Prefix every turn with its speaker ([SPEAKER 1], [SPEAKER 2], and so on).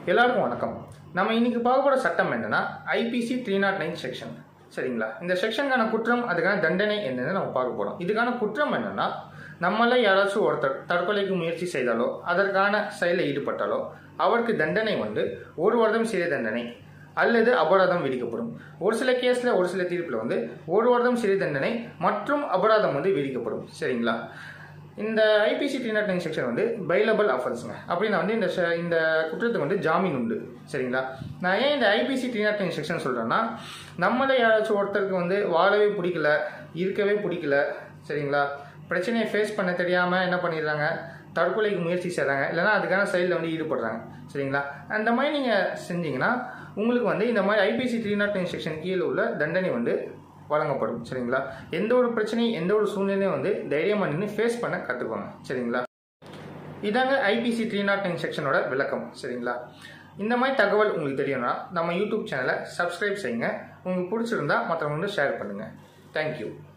[SPEAKER 1] எல்லாருக்கும் வணக்கம் நம்ம இன்னைக்கு பார்க்க போகிற சட்டம் என்னன்னா IPC three nought nine section சரிங்களா இந்த செக்ஷனுக்கான குற்றம் அதுக்கான தண்டனை என்னன்னு நம்ம பார்க்க போகிறோம் இதுக்கான குற்றம் என்னன்னா நம்மள யாராச்சும் ஒருத்தர் தற்கொலைக்கு முயற்சி செய்தாலோ அதற்கான செயலில் ஈடுபட்டாலோ அவருக்கு தண்டனை வந்து ஒரு வருடம் சிறை தண்டனை அல்லது அபராதம் விதிக்கப்படும் ஒரு சில கேஸில் ஒரு சில தீர்ப்பில் வந்து ஒரு வருடம் சிறை தண்டனை மற்றும் அபராதம் வந்து விதிக்கப்படும் சரிங்களா இந்த IPC three nought nine section வந்து பைலபிள் அஃபென்ஸுங்க அப்படின்னா வந்து இந்த செ- இந்த குற்றத்துக்கு வந்து ஜாமீன் உண்டு சரிங்களா நான் ஏன் இந்த IPC three nought nine section சொல்கிறேன்னா நம்மள யாராச்சும் ஒருத்தருக்கு வந்து வாழவே பிடிக்கல இருக்கவே பிடிக்கல சரிங்களா பிரச்சனையை ஃபேஸ் பண்ண தெரியாமல் என்ன பண்ணிடுறாங்க தற்கொலைக்கு முயற்சி செய்கிறாங்க இல்லைன்னா அதுக்கான செயலில் வந்து ஈடுபடுறாங்க சரிங்களா அந்த மாதிரி நீங்கள் செஞ்சீங்கன்னா உங்களுக்கு வந்து இந்த மாதிரி IPC three nought nine section கீழே உள்ள தண்டனை வந்து வழங்கப்படும் சரிங்களா எந்த ஒரு பிரச்சனையும் எந்த ஒரு சூழ்நிலையும் வந்து தைரியமாக நின்று ஃபேஸ் பண்ண கற்றுக்கோங்க சரிங்களா இதாங்க ஐபிசி த்ரீ நாட் நைன் செக்ஷனோட விளக்கம் சரிங்களா இந்த மாதிரி தகவல் உங்களுக்கு தெரியும்னா நம்ம யூடியூப் சேனலை சப்ஸ்கிரைப் செய்யுங்க உங்களுக்கு பிடிச்சிருந்தா மற்றவங்க வந்து ஷேர் பண்ணுங்கள் தேங்க்யூ